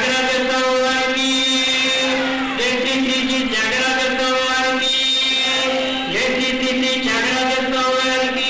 జాగ్రత్త వారికి జై శ్రీ శ్రీ శ్రీ జాగ్రత్త వారికి జై శ్రీ శ్రీ శ్రీ జాగ్రత్త వారికి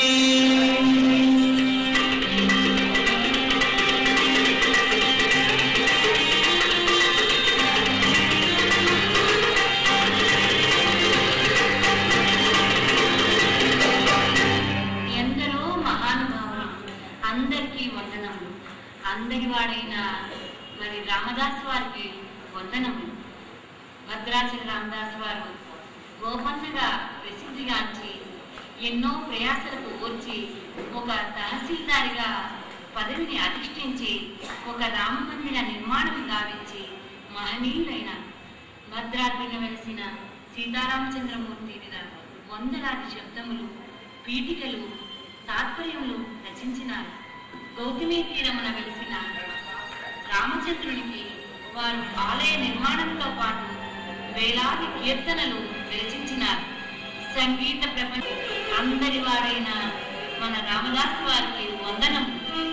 ఎందరో మహానుభావులు అందరికీ వందనములు అందరి వాడైన మరి రామదాస్ వారికి వందనములు భద్రాచల రామదాస్ వారు గోపన్నగా ప్రసిద్ధిగాంచి ఎన్నో ప్రయాసలకు ఓర్చి ఒక తహసీల్దారిగా పదవిని అధిష్ఠించి ఒక రామ మందిర నిర్మాణం గావించి మహనీయులైన భద్రాద్రిన వెలిసిన సీతారామచంద్రమూర్తి మీద వందలాది శబ్దములు పీఠికలు తాత్పర్యములు రచించినారు గౌతమి తీరమున వెలిసిన రామచంద్రునికి వారు ఆలయ నిర్మాణంతో పాటు వేలాది కీర్తనలు రచించినారు సంగీత ప్రపంచ అందరి వారైన మన రామదాస్ వారికి వందనం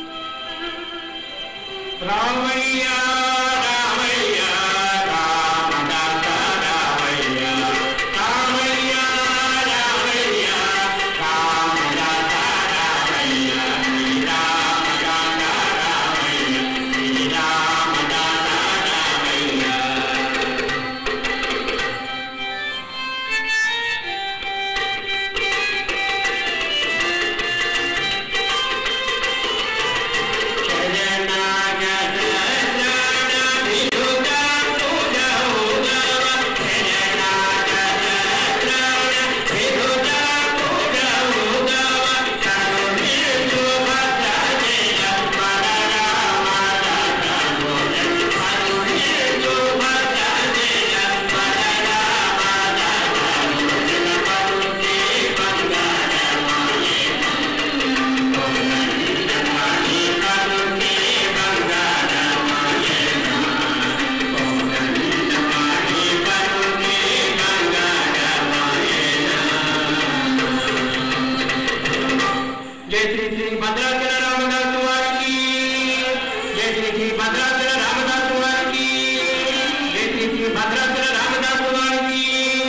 రామయ్య రామయ్య రామదాస రామయ్య రామయ్య రామయ్య రామదాస రామయ్య శ్రీరామదాస రామయ్య శ్రీరామదాస రామయ్య జై శ్రీ శ్రీ భద్రాచల రామదాసు వారికి జై శ్రీ శ్రీ భద్రాచల రామదాసు వారికి జై శ్రీ శ్రీ భద్రాచల రామదాసు వారికి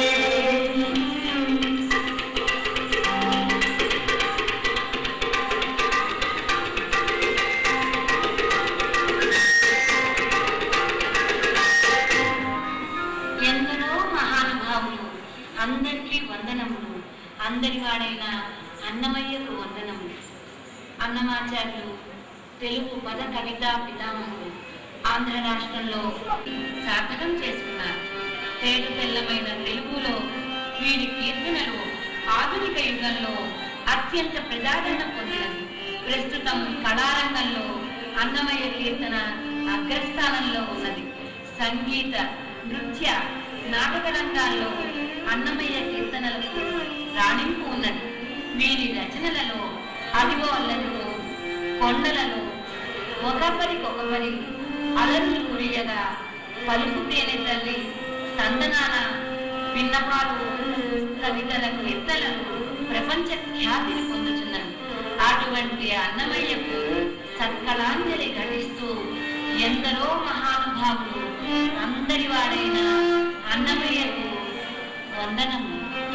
ఎందరో మహానుభావులు అందరికీ వందనములు అందరి వాడైన అన్నమయ్యకు వందనములు అన్నమాచార్యులు తెలుగు పద కవితా పితామహులు ఆంధ్ర రాష్ట్రంలో సార్థకం చేసుకున్నారు తేడు తెల్లమైన తెలుగులో వీరి కీర్తనలు ఆధునిక యుగంలో అత్యంత ప్రజాదరణ పొందినవి ప్రస్తుతం కళారంగంలో అన్నమయ్య కీర్తన అగ్రస్థానంలో ఉన్నది సంగీత నృత్య నాటక రంగాల్లో అన్నమయ్య కీర్తనలకు రాణింపు ఉన్నది వీరి రచనలలో అదిగో అల్లదిగో కొండలలో ఒకపరికొకపరి అలరులు కురియగా పలుకు తేనె తల్లి తందనాన విన్నపాలు కవితలకు ఎత్తలకు ప్రపంచ ఖ్యాతిని పొందుతున్నవి అటువంటి అన్నమయ్యకు సత్కళాంజలి ఘటిస్తూ ఎందరో మహానుభావులు అందరి వాడైన అన్నమయ్యకు వందనము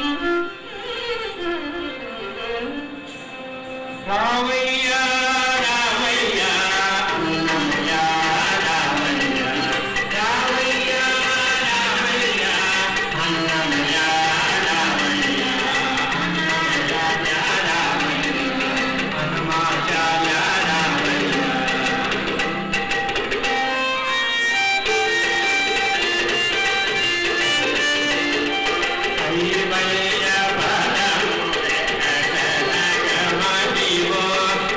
రామయ్య రామయ్య అన్నమయ్య రామయ్య రామయ్య రామయ్య అన్నమయ్య రామయ్య అన్నమయ్య రామయ్య హనుమాచార్య రామయ్య కైవల్య పదము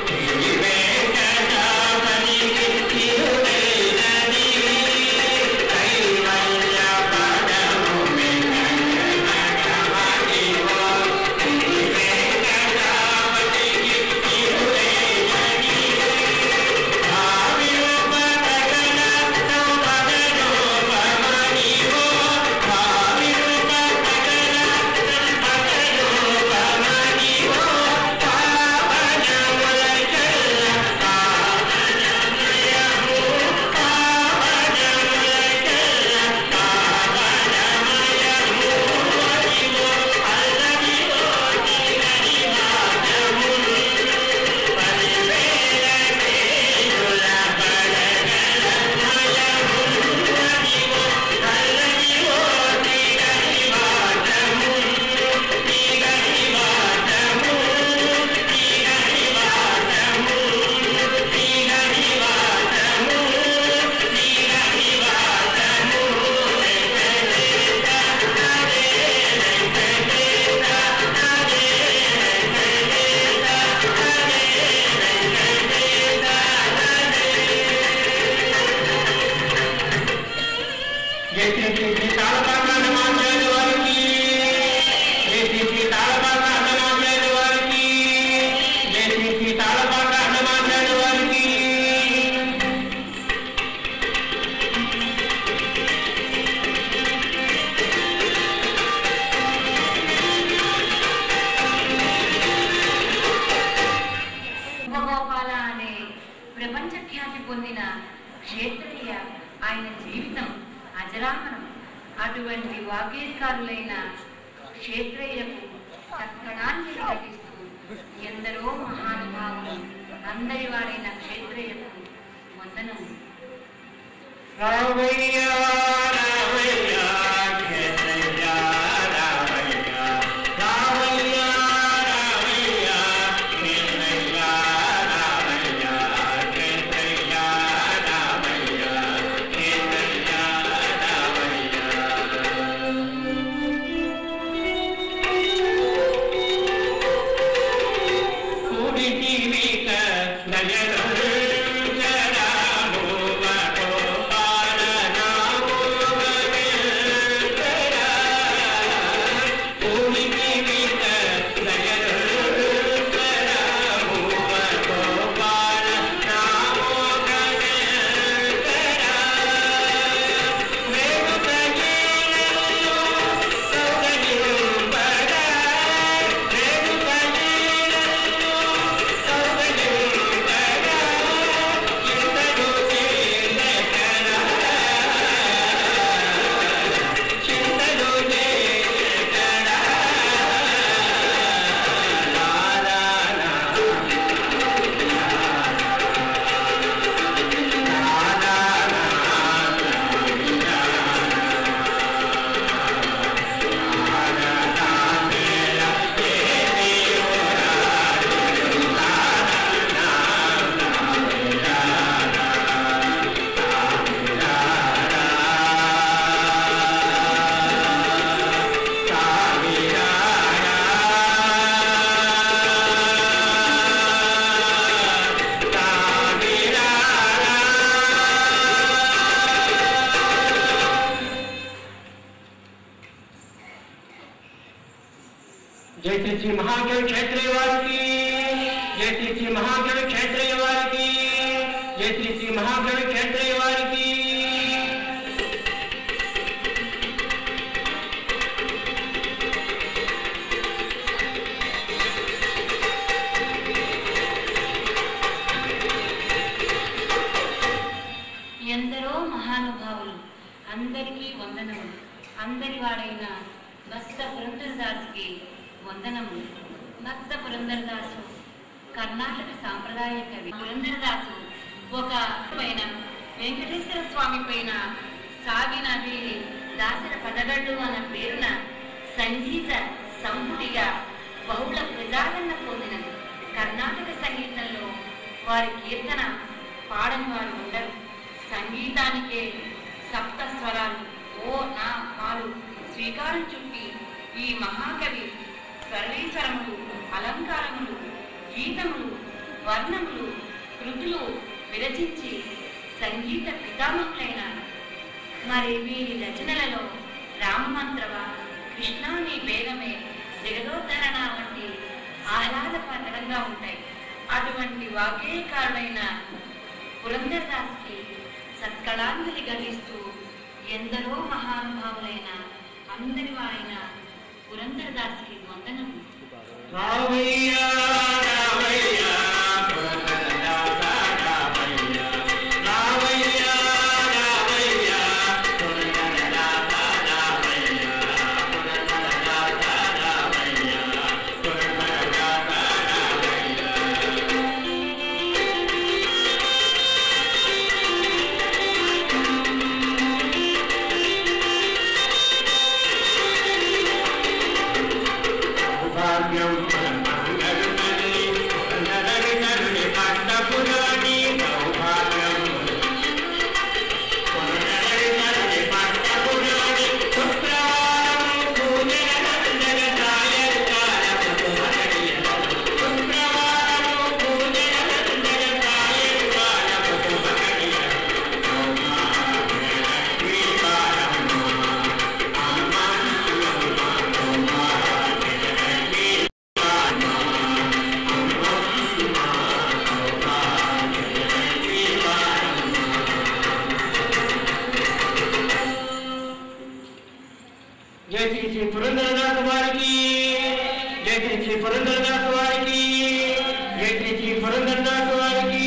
జై శ్రీ శ్రీ శ్రీ తాళపాక హనుమాచార్య వారికి జై శ్రీ శ్రీ తాళపాక హనుమాచార్య వారికి జై శ్రీ శ్రీ తాళపాక హనుమాచార్య వారికి ఉపగోపాల అనే ప్రపంచ ఖ్యాతి పొందిన క్షేత్రయ్య ఆయన జీవితం అజరామరం అటువంటి వాకేధికారులైన క్షేత్రయ్యకు చక్కడాన్ని ప్రకటిస్తూ ఎందరో మహానుభావులు అందరి వారైన క్షేత్రయ్యకు వందనం రామయ్య రామయ్య క్షేత్రయ్య రామయ్య రామయ్య రామయ్య క్షేత్రయ్య రామయ్య క్షేత్రయ్య రామయ్య క్షేత్రయ్య రామయ్య కూడి జీవిత నయనము జరాము వటో పాలనాము గగనరా. కూడి జీవిత నయనము జరాము వటో పాలనాము గగనరా. వేడుక జీవనము సౌగన్యుంబడా. వేడుక జీవనము సౌగన్యుంబడా. చింతలు చేరకరా. చింతలు చేరకరా. జై శ్రీ శ్రీ మహాదేవ్ క్షేత్రయ్య వారికి జై శ్రీ శ్రీ మహాదేవ్ క్షేత్రయ్య వారికి జై శ్రీ శ్రీ మహాదేవ్ క్షేత్రయ్య వారికి ఎందరో మహానుభావులు అందరికీ వందనములు అందరి వాడైన భక్త పురంధరదాసుకి వందనములు భక్త పురంధరదాసు కర్ణాటక సాంప్రదాయ కవి పురంధరదాసు ఒక పైన వెంకటేశ్వర స్వామి పైన సాగినది దాసర పదగడ్డు అన్న పేరున సంగీత సంపుటిగా బహుళ ప్రజాదరణ పొందినది కర్ణాటక సంగీతంలో వారి కీర్తన పాడని వారు ఉండరు సంగీతానికే సప్త స్వరాలు ఓ నా పాలు శ్రీకారం చుట్టి ఈ మహాకవి స్వరీస్వరములు అలంకారములు గీతములు వర్ణములు కృతులు విరచించి సంగీత పితామహులైన మరి వీరి రచనలలో రామమంత్రవ కృష్ణాని బేగమే జగదోద్ధరణ వంటి ఆహ్లాదకరంగా ఉంటాయి అటువంటి వాగ్గేయకారుడైన పురంధరదాస్కి సత్కళాంజలి గలిస్తూ ఎందరో మహానుభావులైన అందరి వారైన పురంధరదాస్కి వందనం రామయ్య రామయ్య పురంధరదాస రామయ్య రామయ్య రామయ్య పురంధరదాస రామయ్య పురంధరదాస రామయ్య పురంధరదాస రామయ్య భాగ్యం మంగళమణి జయ శ్రీ శ్రీ పురంధరదాసు వారికి జయ శ్రీ శ్రీ పురంధరదాసు వారికి జయ శ్రీ శ్రీ పురంధరదాసు వారికి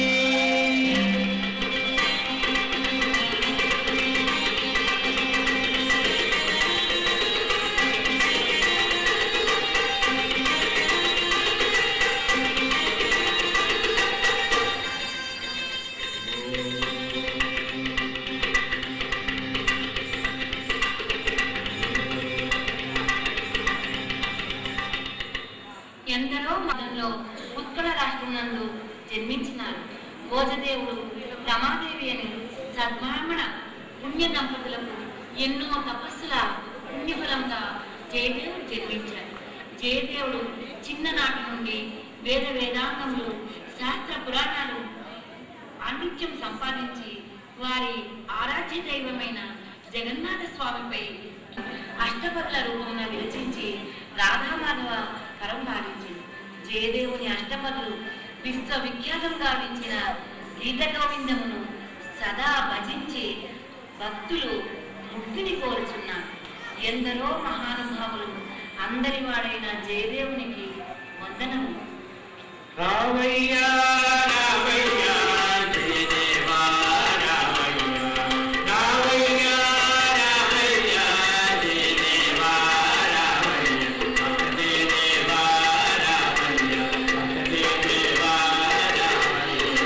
ఎందరో మతంలో ఉత్కళ రాష్ట్రం నందు జన్మించినారు భోజదేవుడు రమాదేవి అని సద్బ్రాహ్మణ పుణ్య దంపతులకు ఎన్నో తపస్సుల పుణ్యఫలంగా జయదేవుడు జన్మించాడు జయదేవుడు చిన్ననాటి నుండి వేద వేదాంగములు శాస్త్ర పురాణాలు పాండిత్యం సంపాదించి వారి ఆరాధ్య దైవమైన జగన్నాథ స్వామిపై అష్టపదుల రూపంగా విరచించి రాధామాధవ కరం భావించింది జయదేవుని అష్టపదులు విశ్వవిఖ్యాతం గావించిన గీత గోవిందమును సదా భజించి భక్తులు ముక్తిని కోరుచున్నారు ఎందరో మహానుభావులు అందరి వాడైన జయదేవునికి వందనము రామయ్య రామయ్య జయ దేవా రామయ్య రామయ్య రామయ్య జయ దేవా రామయ్య జయ దేవా రామయ్య జయ దేవా రామయ్య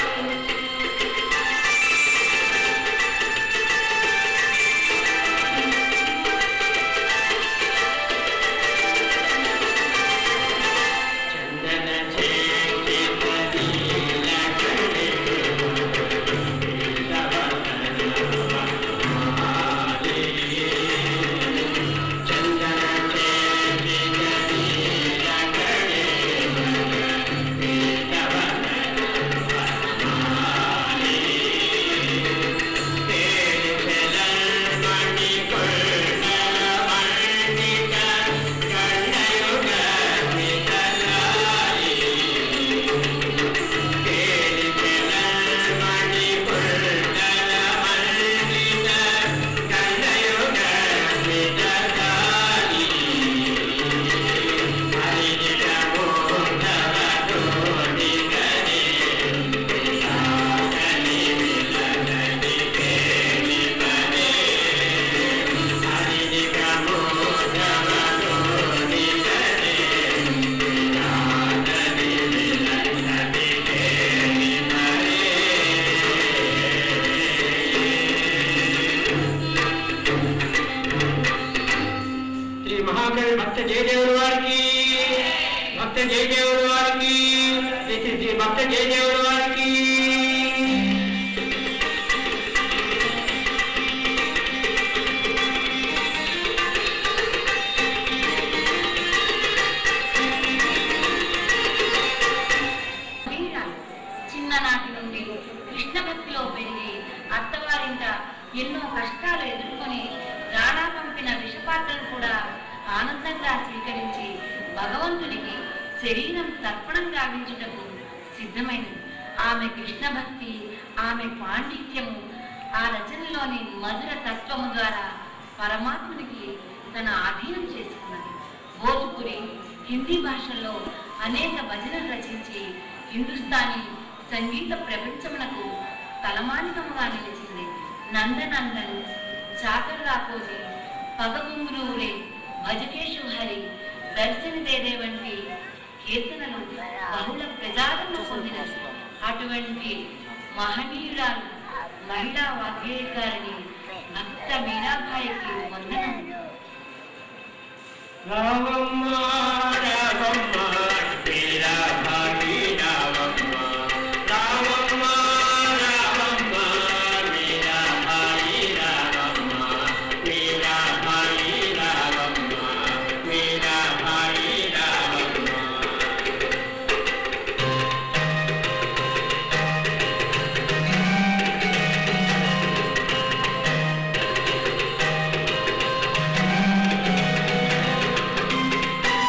చందన చేతి నీలకడే చందన చేతి నీలకడే మణి కొర్ణల మణిక కన్నయుగ మితలాయి మణి కొర్ణల మణిక కన్నయుగ మితలాయి హరిజ మోహవ తోడిగనే సాగని విలగని కేని పనే హరిజ మోహవ తోడిగనే సాగని విలగని కేని పనే శ్రీ మహాకవి భక్త జయదేవుడు వారికి భక్త జయదేవుడు వారికి శ్రీ శ్రీ శ్రీ భక్త జయదేవుడు వారికి వీరాలు చిన్ననాటి నుండి కృష్ణ భక్తిలో పెరిగి అత్తవారింట ఎన్నో కష్టాలు ఎదుర్కొని రాణా పంపిన విషపాత్రను కూడా ఆనందంగా స్వీకరించి భగవంతునికి శరీరం తర్పణం గావించుటకు సిద్ధమైనది ఆమె కృష్ణ భక్తి ఆమె పాండిత్యము ఆ రచనలోని మధుర తత్వము ద్వారా పరమాత్మునికి తన ఆధీనం చేసుకున్నది భోజ్పురి హిందీ భాషలో అనేక భజనలు రచించి హిందుస్థానీ సంగీత ప్రపంచమునకు తలమానికముగా నిలిచింది నందనందన్ చాకర్ రాకోజీ పగముంగురూరే భజకేశు హరి దర్శని దేదే వంటి కీర్తనలు బహుళ ప్రజాదరణ పొందినవి అటువంటి మహనీయురాలు మహిళా వాగ్గేయకారిణి భక్త మీరాబాయికి వందనం రామమ్మ రామమ్మ వీరాభాగి రామమ్మ రామమ్మ రామమ్మ వీరాభాగి రామమ్మ వీరాభాగి రామమ్మ వీరాభాగి రామమ్మ శ్రీ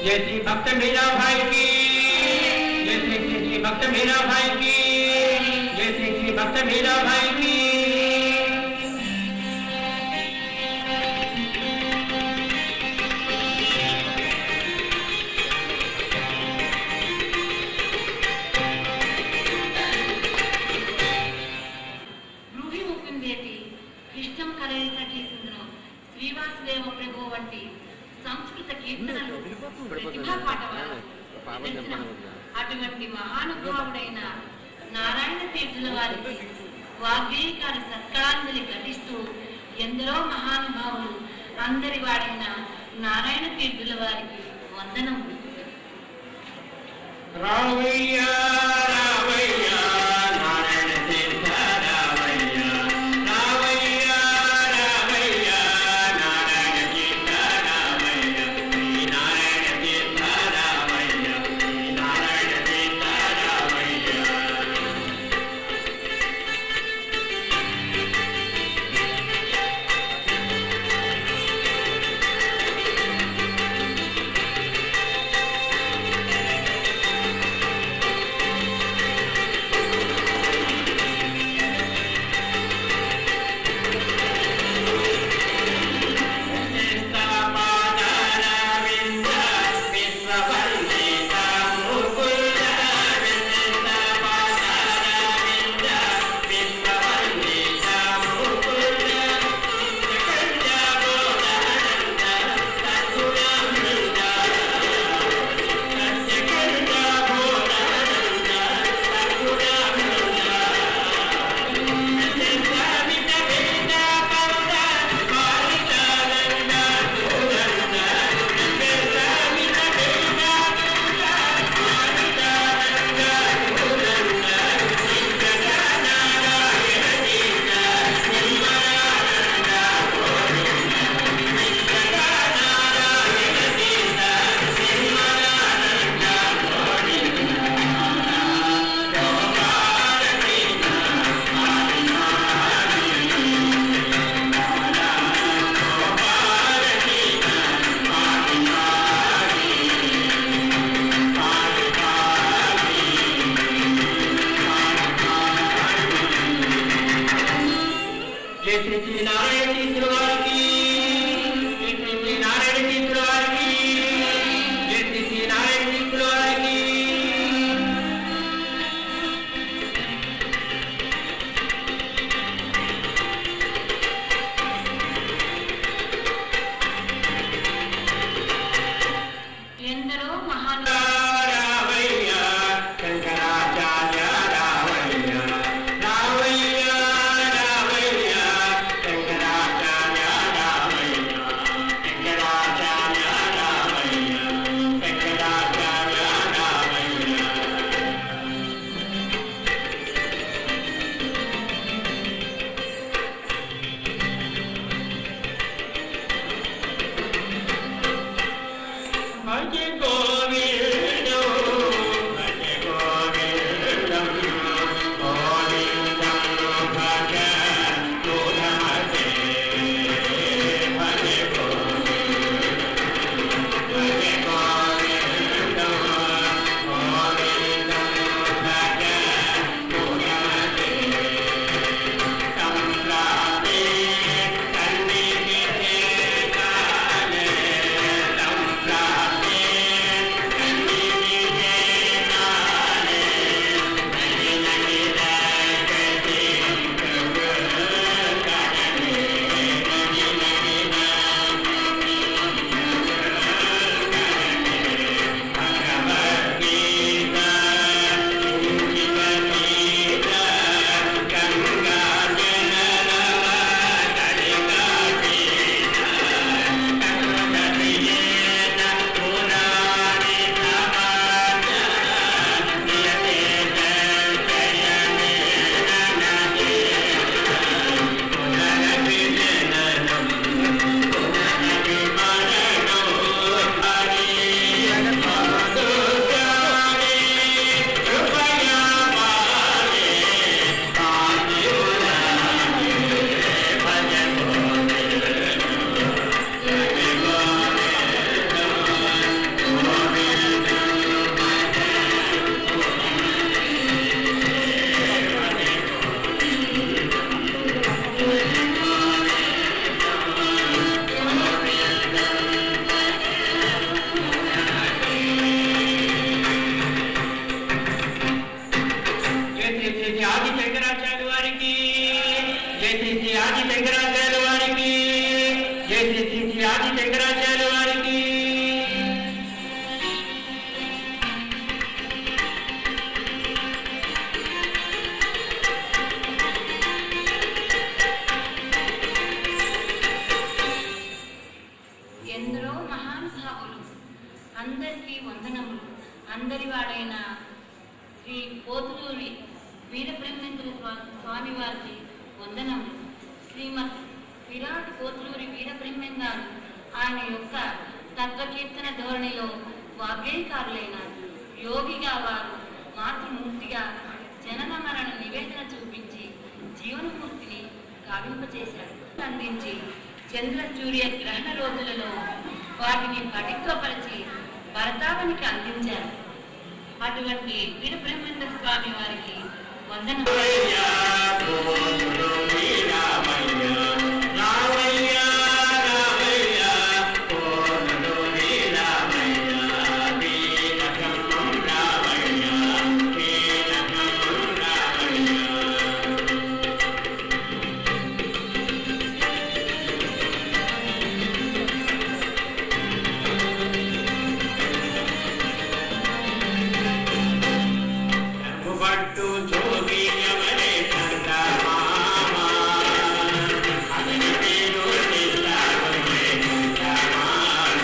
जय श्री भक्त मीरा भाई की जय श्री श्री श्री भक्त मीरा भाई की जय श्री श्री भक्त मीरा भाई की బ్రూహి ముకుందేటి కృష్ణం కలయిత కీర్తనను శ్రీవాసుదేవ ప్రభు వంటి సంస్కృత కీర్తనలు ప్రతిభా పాఠవాలు తెలిసిన అటువంటి మహానుభావుడైన నారాయణ తీర్థుల వారికి వాగ్గేయకాల సత్కళాంజలి ఘటిస్తూ ఎందరో మహానుభావులు అందరి వాడైన నారాయణ తీర్థుల వారికి వందనం రామయ్య రామయ్య నారాయణ తీర్థ రామయ్య రామయ్య రామయ్య నారాయణ తీర్థ రామయ్య శ్రీ నారాయణ తీర్థ రామయ్య శ్రీ నారాయణ తీర్థ రామయ్య జయ శ్రీ శ్రీ నారాయణ తీర్థుల వారికి జయ శ్రీ శ్రీ నారాయణ తీర్థుల వారికి జయ శ్రీ శ్రీ నారాయణ తీర్థుల వారికి ఎందరో మహాను రామయ్య శంకరాచార్య రామయ్య రామయ్య రామయ్య శంకరాచార్య రామయ్య శంకరాచార్య రామయ్య శంకరాచార్య రామయ్య భజ గోవిందో భజ గోవిందం గోవిందం భజ గోధమతే భజ గోవిందం భజ గోవిందం గోవిందం భజ గోధమతే సంప్రాప్తే సన్నిధితే కాలే సంప్రాప్తే అందరికీ వందనములు అందరి వాడైన శ్రీ పోతులూరి వీరబ్రహ్మేంద్ర స్వా- స్వామి వారికి వందనములు శ్రీమద్ విరాట్ పోతులూరి వీరబ్రహ్మేంద్రాలు ఆయన యొక్క తత్వకీర్తన ధోరణిలో వాగ్గేయకారులైనారు యోగిగా వారు మాతృమూర్తిగా జనన మరణ నివేదన చూపించి జీవనమూర్తిని గావింపచేశారు అందించి చంద్ర సూర్య గ్రహణ రోజులలో వాటిని పటిత్వపరిచి భరతావనికి అందించారు అటువంటి వీరబ్రహ్మేంద్ర స్వామి వారికి వందనం పట్టు జోగి ఎవరే చందమామ అతని పేరు చిత్తారులే చందమామ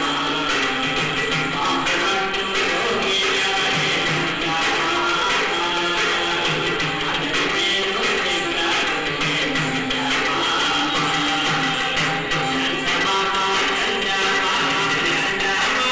పట్టు జోగి ఎవరే చందమామ అతని పేరు చిత్తారులే చందమామ చందమామ చందమామ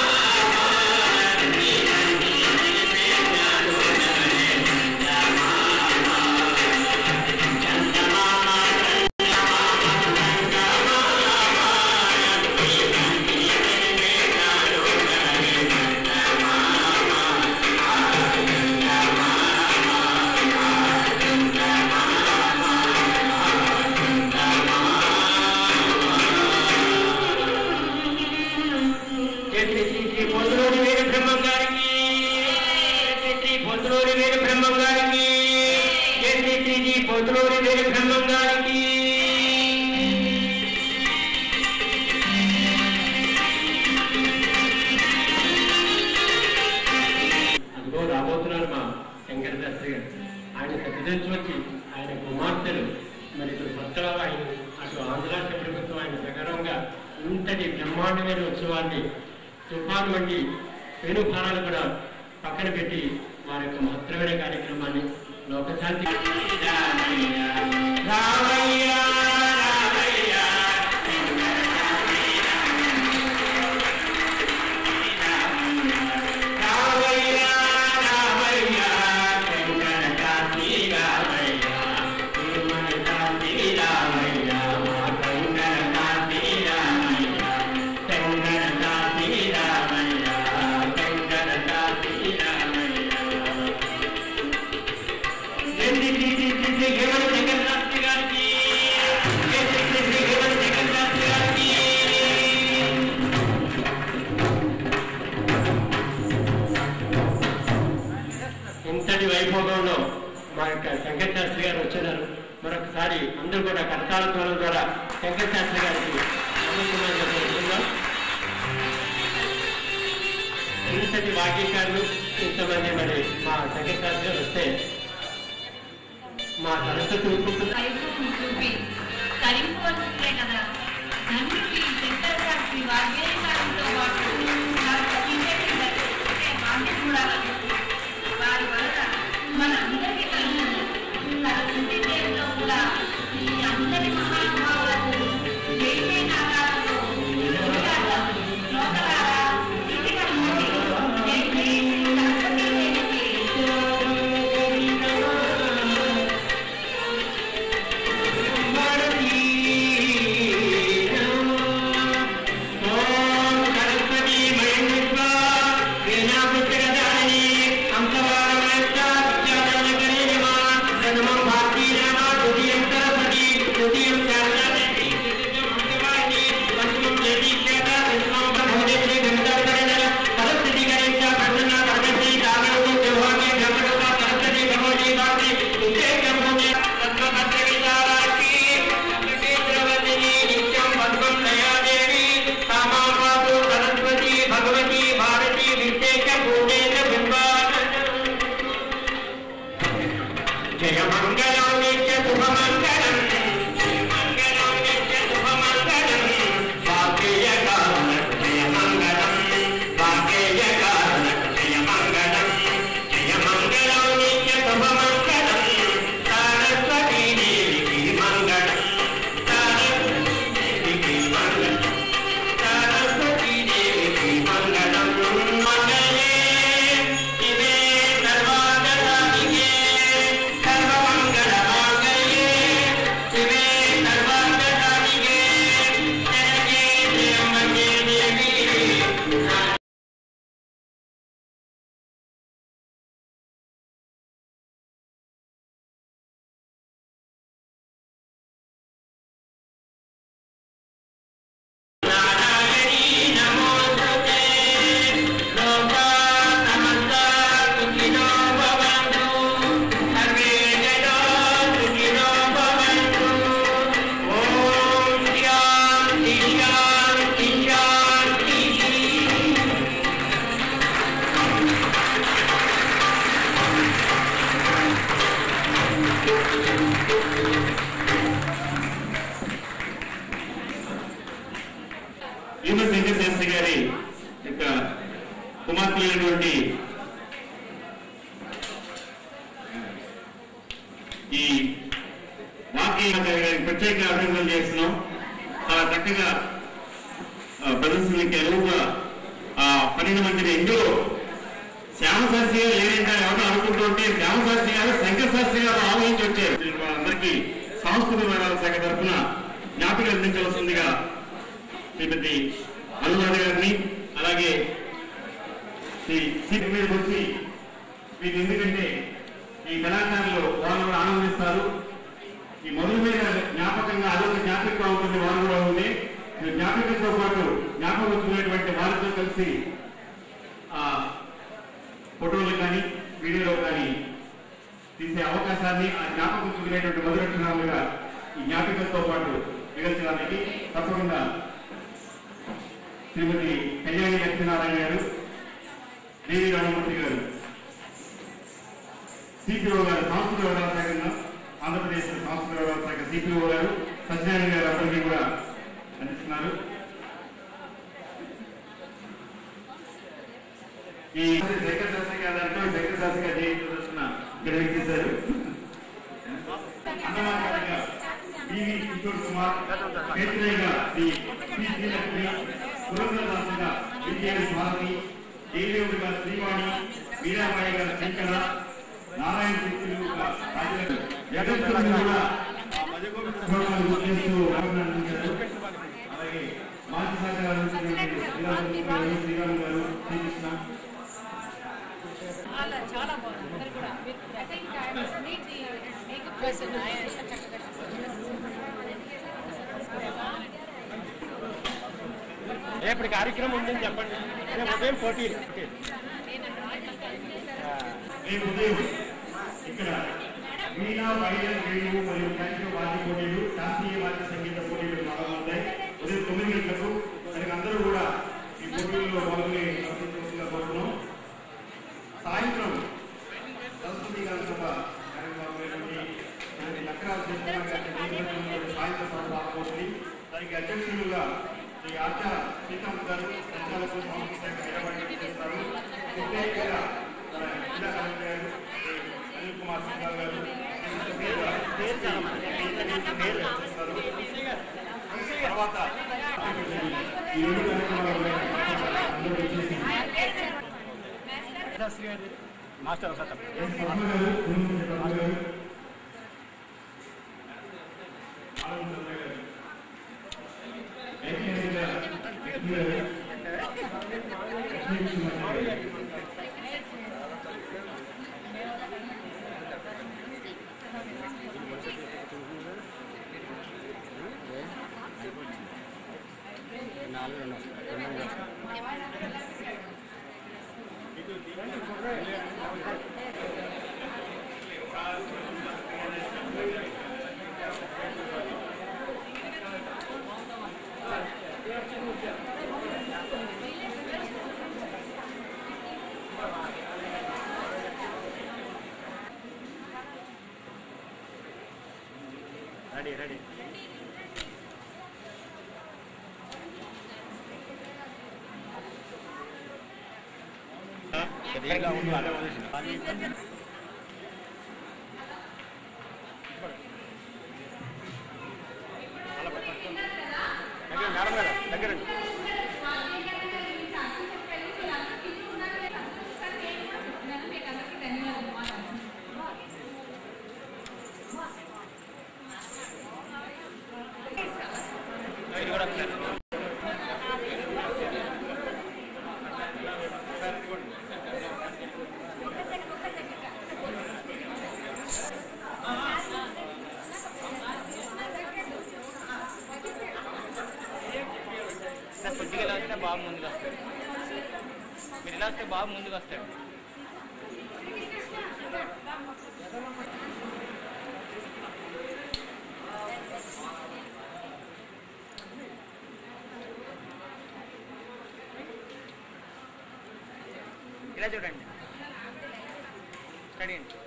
జై శ్రీ శ్రీ శ్రీ పొందులూరి వీర బ్రహ్మం గారికి జై శ్రీ పొందులూరి వీర బ్రహ్మం గారికి జై శ్రీ శ్రీ శ్రీ పొందులూరి వీర బ్రహ్మం గారికి అదిగో రాబోతున్నారు మా శంకర శాస్త్రి గారు ఆయన సతిదర్శి వచ్చి ఆయన కుమార్తెలు మరి ఇప్పుడు కొత్తగా ఆయన అటు ఆంధ్ర రాష్ట్ర ప్రభుత్వం ఆయన ప్రకారంగా ఇంతటి బ్రహ్మాండమైన ఉత్సవాన్ని తుఫాను వంటి వేణుభారాలు కూడా పక్కన పెట్టి వారి యొక్క మహత్తరమైన కార్యక్రమాన్ని లోకశాంతి రామయ్య రామయ్య రామయ్య రామయ్య శంకర కాశీ రామయ్య తిరుమల కాశీ రామయ్య మా శంకర కాశీ రామయ్య శంకర కాశీ రామయ్య శంకర కాశీ రామయ్య జై శ్రీ శ్రీ శ్రీ శ్రీ శ్రీ హేమల శంకర శాస్త్రి గారికి జై శ్రీ శ్రీ శ్రీ హేమల శంకర శాస్త్రి గారికి ఇంతటి వైభోగంలో మా యొక్క శంకర శాస్త్రి గారు వచ్చినారు మరొకసారి అందరూ కూడా కరతాళ ధ్వనుల ద్వారా శంకర శాస్త్రి గారికి నమస్కారం చెప్పుకుంటున్నాం ఇంతటి వాక్యకారులు ఇంతమంది మరి మా శంకర శాస్త్రి గారు వస్తే మా సరస్వతి ఊరుకుంటున్నారు వైభవం చూపి తరింపవలసిందే కదా ధన్యుడు ఈ శంకర శాస్త్రి వాగ్గేయకారంతో పాటు నా సతీదేవిని దర్శించే భాగ్యం కూడా లభిస్తుంది. వారి వలన మనందరికీ కలుగుతుంది సరస్వతి దేవిలో కూడా ఈ అందరి మహానుభావులకు జై జై నాదాలతో యోగాల, శ్లోకలాల, స్థితి కలుగుతుంది. జై జై శ్రీ సరస్వతీ దేవికి భారతీ ఓం సరస్వతి కుమార్తెలైనటువంటి ఈ వాక్యాచార్య గారికి ప్రత్యేక అభినందనలు చేస్తున్నాం చాలా చక్కగా ఆ, ప్రదర్శనకి అనువుగా ఆ పన్నెండు మందిని ఇందులో శ్యామశాస్త్రి గారు లేదంటే ఎవరో అనుకుంటుంటే శ్యామశాస్త్రి గారు శంకర్ శాస్త్రి గారు ఆలోచించి వచ్చారు వాళ్ళందరికీ సాంస్కృతిక వివరాల శాఖ తరఫున జ్ఞాపిక అందించవలసిందిగా శ్రీమతి అనురాధ గారిని అలాగే శ్రీ సీట్ మీదకి వచ్చి మీకు ఎందుకంటే ఈ తెలంగాణలో వాళ్ళు కూడా ఆనందిస్తారు ఈ మొదలు మీద జ్ఞాపకంగా అదొక జ్ఞాపకంగా ఉంటుంది వారు కూడా ఉంది ఈ జ్ఞాపకంతో పాటు జ్ఞాపకం వచ్చినటువంటి వారితో కలిసి ఆ ఫోటోలు కానీ వీడియోలో కానీ తీసే అవకాశాన్ని ఆ జ్ఞాపకం చూసినటువంటి మధుర క్షణాలుగా ఈ జ్ఞాపకంతో పాటు మిగల్చడానికి తప్పకుండా శ్రీమతి కళ్యాణి లక్ష్మీనారాయణ గారు దేవి రామమూర్తి గారు సిపిఓ గారు సాంస్కృతిక వివరాల శాఖ ఆంధ్రప్రదేశ్ సాంస్కృతిక వివరాల శాఖ సిపిఓ గారు సత్యనారాయణ గారు అందరికీ కూడా అందిస్తున్నారు ఈ శంకర్ శాస్త్రి గారు అంటూ శంకర్ శాస్త్రి గారు జయంతి ప్రదర్శన నిర్వహించారు అన్నమాచార్య డివి కిషోర్ కుమార్ కేంద్రీయంగా శ్రీ పి శ్రీలక్ష్మి పురంధరదాసుగా విజయన్ భారతి దేవేవుడిగా శ్రీవాణి వీరాబాయి గారు శంకర నారాయణ శక్తులుగా రాజలక్ష్మి జగత్తులను కూడా ప్రోగ్రాం గుర్తిస్తూ అభినందించారు అలాగే మాజీ శాఖ శ్రీరామ్ గారు శ్రీరామ్ గారు శ్రీకృష్ణ చాలా చాలా బాగుంది అందరు కూడా I think I was meet the makeup person I చక్కగా రేపటి కార్యక్రమం ఉందని చెప్పండి రేపు ఉదయం పోటీ రేపు ఉదయం ఇక్కడ వీణా వైద్య వేణువు మరియు కంచె వాద్య పోటీలు శాస్త్రీయ వాద్య సంగీత పోటీలు ప్రారంభమవుతాయి ఉదయం తొమ్మిది గంటలకు దానికి అందరూ కూడా ఈ పోటీల్లో పాల్గొని ప్రదర్శించవలసిందిగా కోరుతున్నాం సాయంత్రం సంస్కృతి గారి సభ కార్యక్రమమైనటువంటి దానికి లక్కరాలు చేస్తున్న సాయంత్రం సభ ప్రారంభమవుతుంది దానికి అధ్యక్షులుగా శ్రీ ఆచార సీతారాం గారు సంచాలకులు సాంస్కృతిక శాఖ నిలబడి చేస్తారు ప్రత్యేకంగా మన జిల్లా కలెక్టర్ గారు శ్రీ అనిల్ కుమార్ సింగ్ గారు తర్వాత ఈ రెండు కార్యక్రమాలు అందరూ వచ్చేసి మాస్టర్ ఒకసారి చెప్పండి. ఎస్ పద్మ గారు గురుమూర్తి పద్మ గారు ఆనంద్ చంద్ర గారు ఏకైకంగా లక్ష్మీ గారు లక్ష్మీ కుమార్ గారు రెడీ రెడీ ఎక్కడిగా ఉండు అదే వదిలేసి. దగ్గర మేడం గారు దగ్గర ఇది కూడా ఒకసారి. సార్ కొద్దిగా ఇలా వస్తే బాబు ముందుకు వస్తాడు మీరు ఇలా వస్తే బాబు ముందుకు వస్తాడు ఇలా చూడండి స్టడీ అండి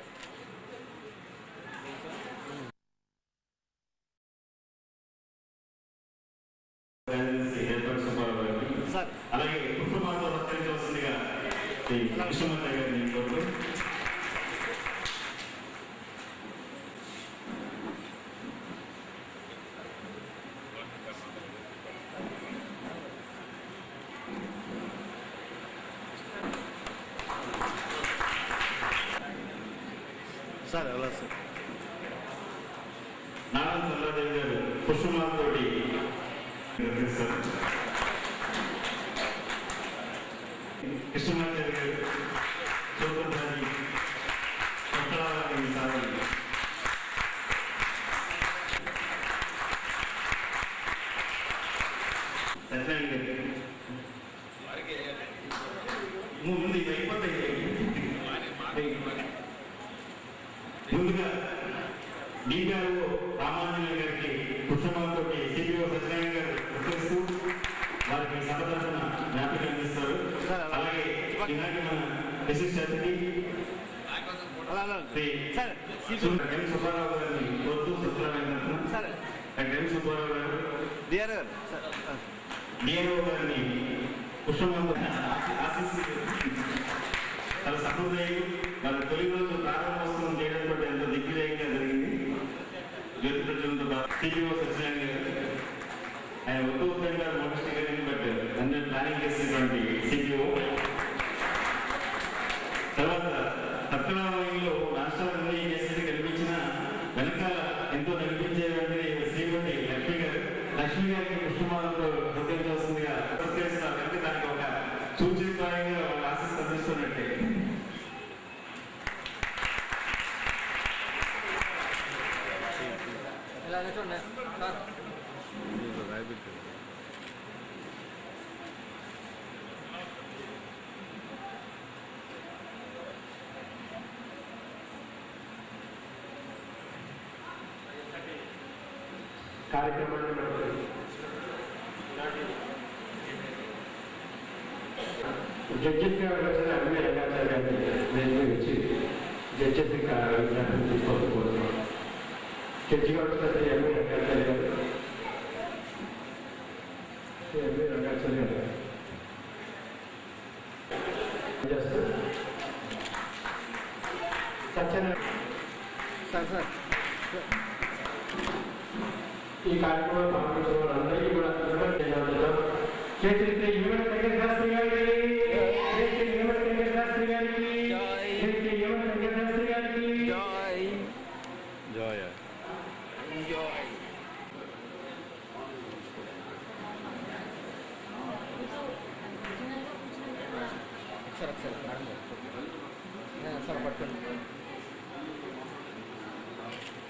ఏర్పాటు సుబ్బారావు గారిని అలాగే పుష్పమాతో సత్కరించవలసిందిగా శ్రీ కృష్ణమూర్తి గారిని కోరుతూ సార్ ఎలా సార్ నారాయణ చల్లాదేవి గారు పుష్పమాలతోటి నిర్వహిస్తారు కృష్ణమాచారి గారు సూత్రధారి కొత్తలాగా సారాలి సత్యనారాయణ గారు ము- ముందు ఇది అయిపోతాయి ముందుగా డిపిఆర్ఓ రామాంజనేయ గారికి పుష్పమాలతోటి సిపిఓ సత్యనారాయణ గారు ఉత్తరిస్తూ వారికి సభ తరఫున జ్ఞాపిక అందిస్తారు అలాగే ఈనాటి మన విశిష్ట అతిథి అలా అలా శ్రీ సార్ ఎం సుబ్బారావు గారిని కోరుతూ సత్యనారాయణ తరఫున సార్ డాక్టర్ ఎం సుబ్బారావు గారు డిఆర్ గారు సార్ ఆ, డిఆర్ఓ గారిని పుష్పమాలతో ఆశీస్సు చాలా సహృదయులు వాళ్ళ తొలి రోజు ప్రారంభోత్సవం చేయడంతో ఎంతో దిగ్విజయంగా జరిగింది జ్యోతి ప్రజలతో సిఇఓ సత్యనారాయణ గారు ఆయన ఉత్తమ ఉత్తరంగా మోటిస్ట్ గారిని బట్ అందరూ ప్లానింగ్ చేసినటువంటి సిఇఓ తర్వాత సత్యనారాయణలో రాష్ట్రాలన్నీ చేసేది కనిపించిన వెనకాల ఎంతో కనిపించేటువంటి శ్రీమతి లక్ష్మి గారు లక్ష్మి గారికి పుష్పమాలతో గుర్తించవలసిందిగా సత్కరిస్తారు అంటే దానికి ఒక సూచిప్రాయంగా వాళ్ళ ఆశీస్ అందిస్తున్నట్టే ఇలా చూడండి సార్ రాయబెట్టు కార్యక్రమాన్ని నడుపుతుంది. జడ్జిగా వచ్చిన అన్ని రంగాచార్య గారిని నేను వచ్చి జడ్జెస్ విజ్ఞాపన తీసుకోవాలని కోరుతున్నాను జడ్జిగా వచ్చిన శ్రీ ఎంవి రంగాచార్య గారు శ్రీ ఎంవి రంగాచార్య గారు చేస్తూ సత్యనారాయణ సార్ సార్ ఈ కార్యక్రమంలో పాల్గొన్న వాళ్ళందరికీ కూడా ధన్యవాదాలు చేతి యువన వెంకట శాస్త్రి గారికి చేతి యువన వెంకట శాస్త్రి గారికి చేతి యువన వెంకట శాస్త్రి గారికి జాయ్ జాయ్ జాయ్ ఒకసారి ఒకసారి మేడం గారు. సార్ పట్టుకోండి